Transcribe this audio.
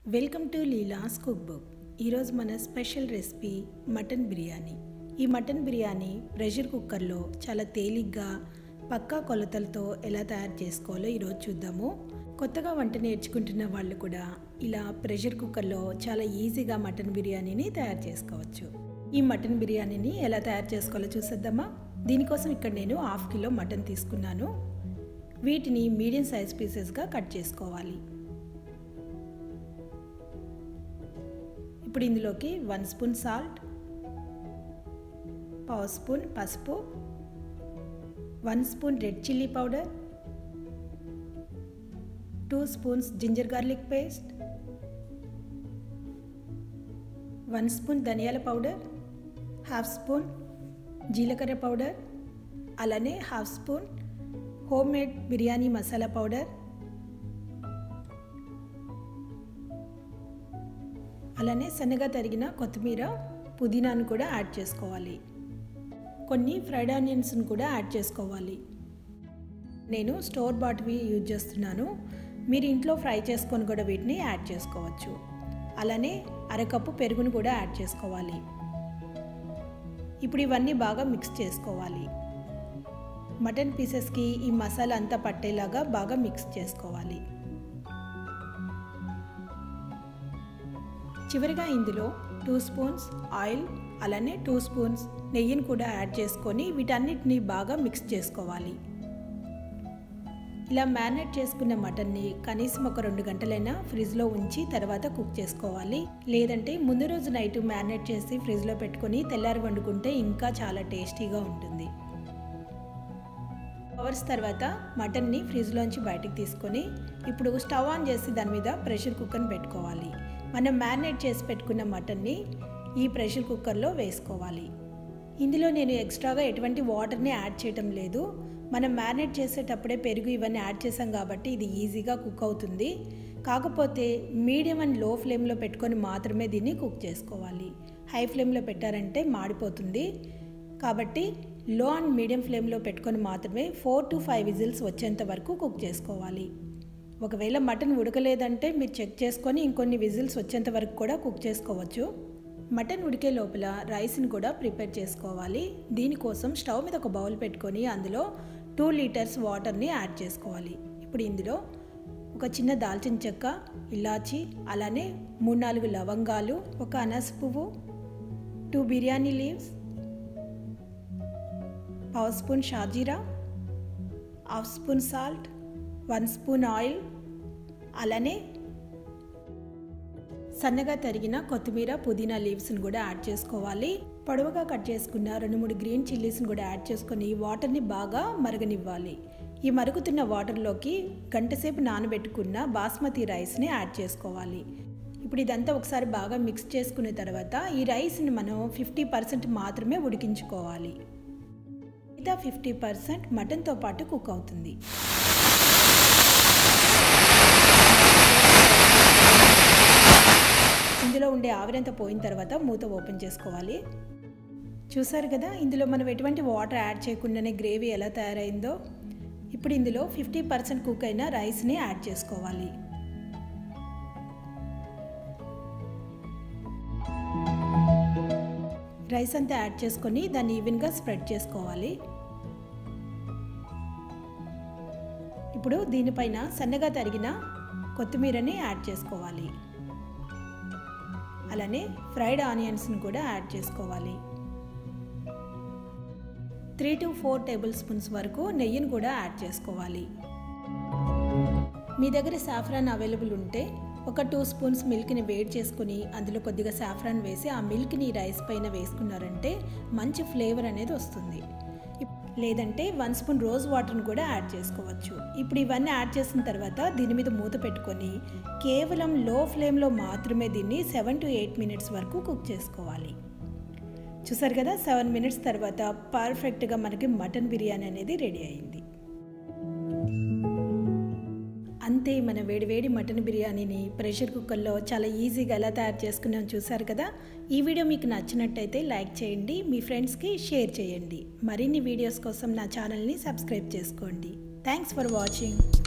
welcome to Leela's cook book ఈరోజు మన special recipe mutton biryani ఈ మటన్ బిర్యానీ ప్రెషర్ కుక్కర్లో చాలా తేలిగ్గా పక్కా కొలతలతో ఎలా తయారు చేసుకోవాలో ఈరోజు చూద్దాము కొత్తగా వంట నేర్చుకుంటున్న వాళ్ళు కూడా ఇలా ప్రెషర్ కుక్కర్లో చాలా ఈజీగా మటన్ బిర్యానీని తయారు చేసుకోవచ్చు ఈ మటన్ బిర్యానీని ఎలా తయారు చేసుకోవాలో చూసేద్దామా దీనికోసం ఇక్కడ నేను హాఫ్ కిలో మటన్ తీసుకున్నాను వీటిని మీడియం సైజ్ పీసెస్గా కట్ చేసుకోవాలి ఇప్పుడు ఇందులోకి వన్ స్పూన్ సాల్ట్ పావు స్పూన్ పసుపు one spoon red chilli powder two spoons ginger garlic paste one spoon ధనియాల పౌడర్ హాఫ్ స్పూన్ జీలకర్ర పౌడర్ అలానే half spoon home made biryani masala powder అలానే సన్నగా తరిగిన కొత్తిమీర పుదీనాను కూడా యాడ్ చేసుకోవాలి కొన్ని ఫ్రైడ్ ఆనియన్స్ని కూడా యాడ్ చేసుకోవాలి నేను స్టోర్ బాట్వి యూజ్ చేస్తున్నాను మీరు ఇంట్లో ఫ్రై చేసుకొని కూడా వీటిని యాడ్ చేసుకోవచ్చు అలానే అరకప్పు పెరుగును కూడా యాడ్ చేసుకోవాలి ఇప్పుడు ఇవన్నీ బాగా మిక్స్ చేసుకోవాలి మటన్ పీసెస్కి ఈ మసాలా అంతా పట్టేలాగా బాగా మిక్స్ చేసుకోవాలి చివరిగా ఇందులో టూ స్పూన్స్ ఆయిల్ అలానే టూ స్పూన్స్ నెయ్యిని కూడా యాడ్ చేసుకొని వీటన్నిటిని బాగా మిక్స్ చేసుకోవాలి ఇలా మ్యారినేట్ చేసుకున్న మటన్ని కనీసం ఒక రెండు గంటలైనా ఫ్రిడ్జ్లో ఉంచి తర్వాత కుక్ చేసుకోవాలి లేదంటే ముందు రోజు నైట్ మ్యారినేట్ చేసి ఫ్రిడ్జ్లో పెట్టుకొని తెల్లారి వండుకుంటే ఇంకా చాలా టేస్టీగా ఉంటుంది అవర్స్ తర్వాత మటన్ని ఫ్రిడ్జ్లోంచి బయటకు తీసుకొని ఇప్పుడు స్టవ్ ఆన్ చేసి దాని మీద ప్రెషర్ కుక్కర్ని పెట్టుకోవాలి మనం మ్యారినేట్ చేసి పెట్టుకున్న మటన్ని ఈ ప్రెషర్ కుక్కర్లో వేసుకోవాలి ఇందులో నేను ఎక్స్ట్రాగా ఎటువంటి వాటర్ని యాడ్ చేయటం లేదు మనం మ్యారినేట్ చేసేటప్పుడే పెరుగు ఇవన్నీ యాడ్ చేసాం కాబట్టి ఇది ఈజీగా కుక్ అవుతుంది కాకపోతే మీడియం అండ్ లో ఫ్లేమ్లో పెట్టుకొని మాత్రమే దీన్ని కుక్ చేసుకోవాలి హై ఫ్లేమ్లో పెట్టారంటే మాడిపోతుంది కాబట్టి లో అండ్ మీడియం ఫ్లేమ్లో పెట్టుకొని మాత్రమే ఫోర్ టు ఫైవ్ విజిల్స్ వచ్చేంత వరకు కుక్ చేసుకోవాలి ఒకవేళ మటన్ ఉడకలేదంటే మీరు చెక్ చేసుకొని ఇంకొన్ని విజిల్స్ వచ్చేంత వరకు కూడా కుక్ చేసుకోవచ్చు మటన్ ఉడికే లోపల రైస్ని కూడా ప్రిపేర్ చేసుకోవాలి దీనికోసం స్టవ్ మీద ఒక బౌల్ పెట్టుకొని అందులో టూ లీటర్స్ వాటర్ని యాడ్ చేసుకోవాలి ఇప్పుడు ఇందులో ఒక చిన్న దాల్చిన చెక్క ఇలాచి అలానే మూడు నాలుగు లవంగాలు ఒక అనస పువ్వు టూ బిర్యానీ లీవ్స్ పావు స్పూన్ షాజీరా half spoon salt one spoon oil అలానే సన్నగా తరిగిన కొత్తిమీర పుదీనా లీవ్స్ని కూడా యాడ్ చేసుకోవాలి పొడవుగా కట్ చేసుకున్న రెండు మూడు గ్రీన్ చిల్లీస్ని కూడా యాడ్ చేసుకొని వాటర్ని బాగా మరగనివ్వాలి ఈ మరుగుతున్న వాటర్లోకి గంటసేపు నానబెట్టుకున్న బాస్మతి రైస్ని యాడ్ చేసుకోవాలి ఇప్పుడు ఇదంతా ఒకసారి బాగా మిక్స్ చేసుకున్న తర్వాత ఈ రైస్ని మనం ఫిఫ్టీ పర్సెంట్ మాత్రమే ఉడికించుకోవాలి మిగతా ఫిఫ్టీ పర్సెంట్ మటన్తో పాటు కుక్ అవుతుంది ఇందులో ఉండే ఆవిరంతా పోయిన తర్వాత మూత ఓపెన్ చేసుకోవాలి చూసారు కదా ఇందులో మనం ఎటువంటి వాటర్ యాడ్ చేయకుండానే గ్రేవీ ఎలా తయారైందో ఇప్పుడు ఇందులో ఫిఫ్టీ పర్సెంట్ కుక్ అయిన రైస్ని యాడ్ చేసుకోవాలి రైస్ అంతా యాడ్ చేసుకొని దాన్ని ఈవెన్గా స్ప్రెడ్ చేసుకోవాలి ఇప్పుడు దీనిపైన సన్నగా తరిగిన కొత్తిమీరని యాడ్ చేసుకోవాలి అలానే ఫ్రైడ్ ఆనియన్స్ని కూడా యాడ్ చేసుకోవాలి three to four tablespoons వరకు నెయ్యిని కూడా యాడ్ చేసుకోవాలి మీ దగ్గర సాఫ్రాన్ అవైలబుల్ ఉంటే ఒక టూ స్పూన్స్ మిల్క్ని వేడి చేసుకుని అందులో కొద్దిగా సాఫ్రాన్ వేసి ఆ మిల్క్ని రైస్ పైన వేసుకున్నారంటే మంచి ఫ్లేవర్ అనేది వస్తుంది లేదంటే వన్ స్పూన్ రోజ్ వాటర్ని కూడా యాడ్ చేసుకోవచ్చు ఇప్పుడు ఇవన్నీ యాడ్ చేసిన తర్వాత దీని మీద మూత పెట్టుకొని కేవలం లో ఫ్లేమ్లో మాత్రమే దీన్ని సెవెన్ టు ఎయిట్ మినిట్స్ వరకు కుక్ చేసుకోవాలి చూసారు కదా సెవెన్ మినిట్స్ తర్వాత పర్ఫెక్ట్గా మనకి మటన్ బిర్యానీ అనేది రెడీ అయింది అంతే మన వేడివేడి మటన్ బిర్యానీని ప్రెషర్ కుక్కర్లో చాలా ఈజీగా ఎలా తయారు చేసుకున్నాం చూసారు కదా ఈ వీడియో మీకు నచ్చినట్టయితే లైక్ చేయండి మీ ఫ్రెండ్స్కి షేర్ చేయండి మరిన్ని వీడియోస్ కోసం నా ఛానల్ని సబ్స్క్రైబ్ చేసుకోండి థ్యాంక్స్ ఫర్ వాచింగ్